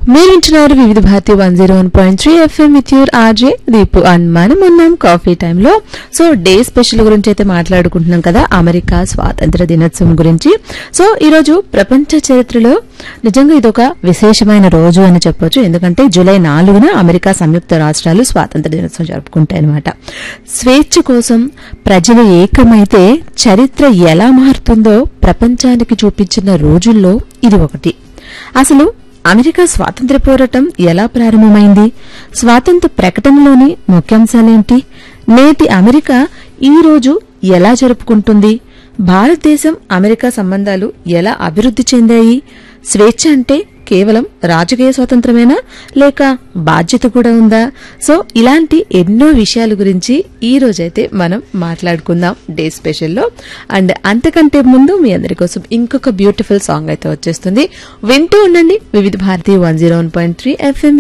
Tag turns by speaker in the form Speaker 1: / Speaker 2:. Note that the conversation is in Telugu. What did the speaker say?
Speaker 1: మీరు వింటున్నారు Vividh Bharati one zero one point three FM with your RJ Deepu and మనం ఉన్నాం కాఫీ టైంలో సో డే స్పెషల్ గురించి అయితే మాట్లాడుకుంటున్నాం కదా అమెరికా స్వాతంత్ర దినోత్సవం గురించి సో ఈరోజు ప్రపంచ చరిత్రలో నిజంగా ఇదొక విశేషమైన రోజు అని చెప్పొచ్చు ఎందుకంటే జూలై నాలుగున అమెరికా సంయుక్త రాష్ట్రాలు స్వాతంత్ర దినోత్సవం జరుపుకుంటాయి అనమాట స్వేచ్ఛ కోసం ప్రజలు ఏకమైతే చరిత్ర ఎలా మారుతుందో ప్రపంచానికి చూపించిన రోజుల్లో ఇది ఒకటి అసలు అమెరికా స్వాతంత్ర్య పోరాటం ఎలా ప్రారంభమైంది స్వాతంత్ర ప్రకటనలోని ముఖ్యాంశాలేంటి నేటి అమెరికా ఈ రోజు ఎలా జరుపుకుంటుంది భారతదేశం అమెరికా సంబంధాలు ఎలా అభివృద్ధి చెందాయి స్వేచ్ఛ అంటే కేవలం రాజకీయ స్వాతంత్రమేనా లేక బాధ్యత కూడా ఉందా సో ఇలాంటి ఎన్నో విషయాల గురించి ఈ రోజైతే మనం మాట్లాడుకుందాం డే స్పెషల్లో అండ్ అంతకంటే ముందు మీ అందరి కోసం ఇంకొక బ్యూటిఫుల్ సాంగ్ అయితే వచ్చేస్తుంది వింటూ ఉండండి Vividh Bharati one zero one point three FM